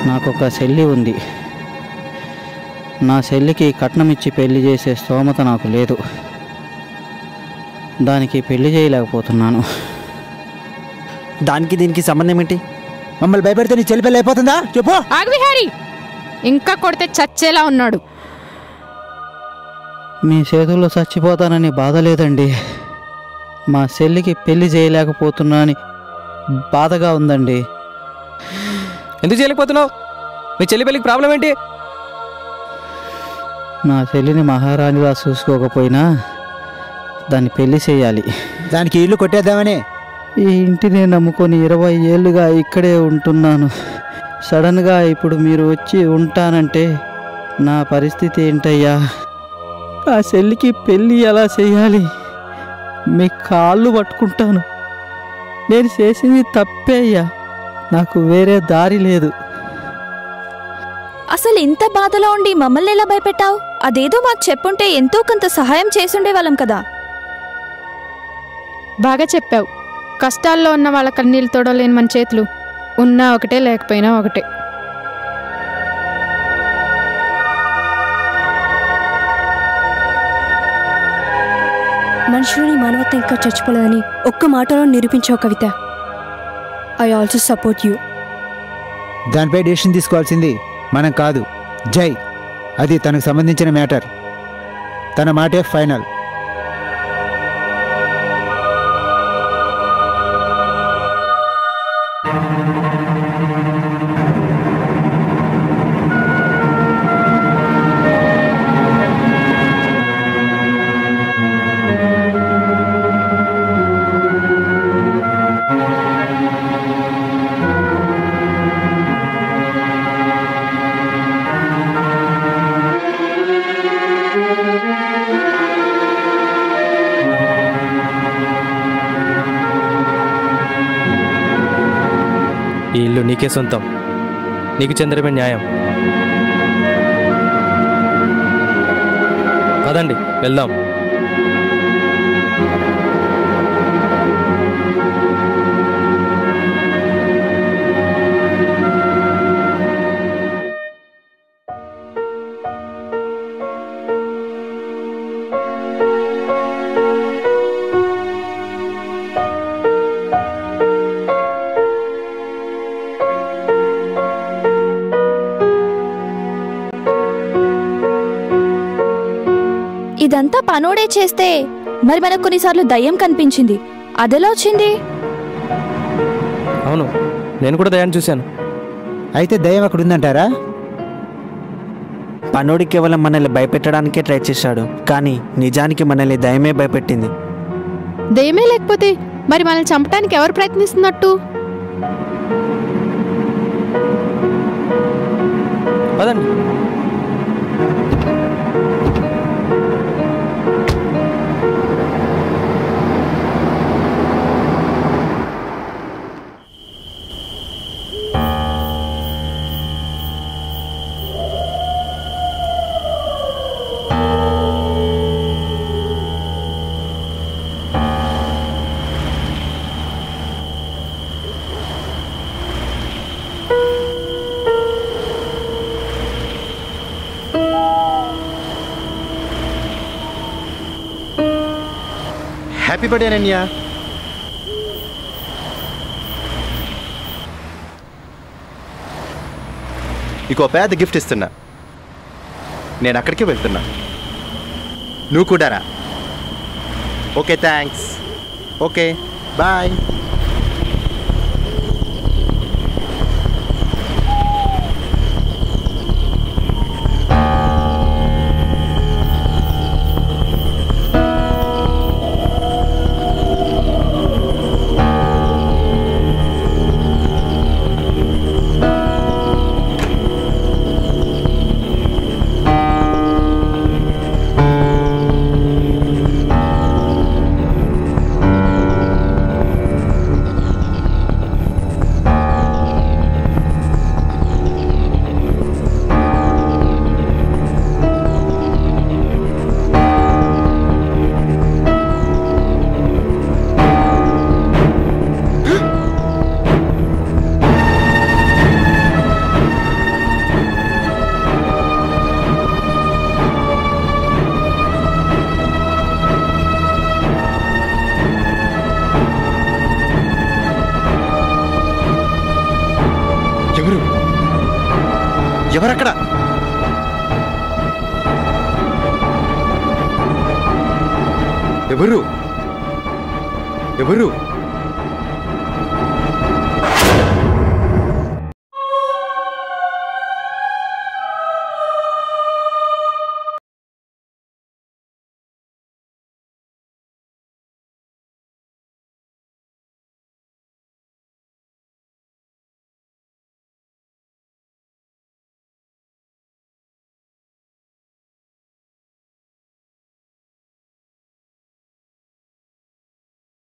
నాకు ఒక చెల్లి ఉంది నా చెల్లికి కట్నం ఇచ్చి పెళ్లి చేసే స్తోమత నాకు లేదు దానికి పెళ్లి చేయలేకపోతున్నాను దానికి దీనికి సంబంధం ఏంటి మమ్మల్ని భయపెడితే నీ చెల్లి పెళ్ళి అయిపోతుందా చెప్పు ఆగ్విహారి ఇంకా కొడితే చచ్చేలా ఉన్నాడు మీ చేతుల్లో చచ్చిపోతానని బాధ లేదండి మా చెల్లికి పెళ్లి చేయలేకపోతున్నానని బాధగా ఉందండి ఎందుకు చేయలేకపోతున్నావు మీ చెల్లి పెళ్ళికి ప్రాబ్లం ఏంటి నా చెల్లిని మహారాణిలా చూసుకోకపోయినా దాన్ని పెళ్లి చేయాలి దానికి ఇల్లు కొట్టేద్దామని ఈ ఇంటిని నమ్ముకొని ఇరవై ఏళ్ళుగా ఇక్కడే ఉంటున్నాను సడన్గా ఇప్పుడు మీరు వచ్చి ఉంటానంటే నా పరిస్థితి ఏంటయ్యా నా చెల్లికి పెళ్ళి ఎలా చేయాలి మీ కాళ్ళు పట్టుకుంటాను నేను చేసింది తప్పే అయ్యా నాకు వేరే దారి లేదు అసలు ఇంత బాధలో ఉండి మమ్మల్ని ఎలా భయపెట్టావు అదేదో మాకు చెప్పుంటే ఎంతో కొంత సహాయం చేసుండే వాళ్ళం కదా బాగా చెప్పావు కష్టాల్లో ఉన్న వాళ్ళ కన్నీళ్ళు తోడలేని మన చేతులు ఉన్నా ఒకటే లేకపోయినా ఒకటే మనుషులని మానవత్వం ఇంకా చచ్చిపోలేదని ఒక్క మాటలో నిరూపించావు Kavitha I also support you దానిపై డెసిషన్ తీసుకోవాల్సింది మనం కాదు జై అది తనకు సంబంధించిన మ్యాటర్ తన మాటే ఫైనల్ ఈ ఇల్లు నీకే సొంతం నీకు చెందడమే న్యాయం పదండి వెళ్దాం ఇదంతా పనోడే చేస్తే మరి మనకు కొన్నిసార్లు దయ్యం కనిపించింది అదెలా వచ్చింది అవును నేను కూడా దయాన్ని చూశాను అయితే దయ్యం అక్కడ ఉందంటారా పనోడి కేవలం మనల్ని భయపెట్టడానికే ట్రై చేశాడు కానీ నిజానికి మనల్ని దయమే భయపెట్టింది దయమే లేకపోతే మరి మనల్ని చంపడానికి ఎవరు ప్రయత్నిస్తున్నట్టు పదండి హ్యాపీ బర్త్డే అనన్య ఇంకో పెద్ద గిఫ్ట్ ఇస్తున్నా నేను అక్కడికే వెళ్తున్నా నువ్వు కూడా రా ఓకే థ్యాంక్స్ ఓకే బాయ్ ఎవరు ఎవరక్కడ ఎవరు ఎవరు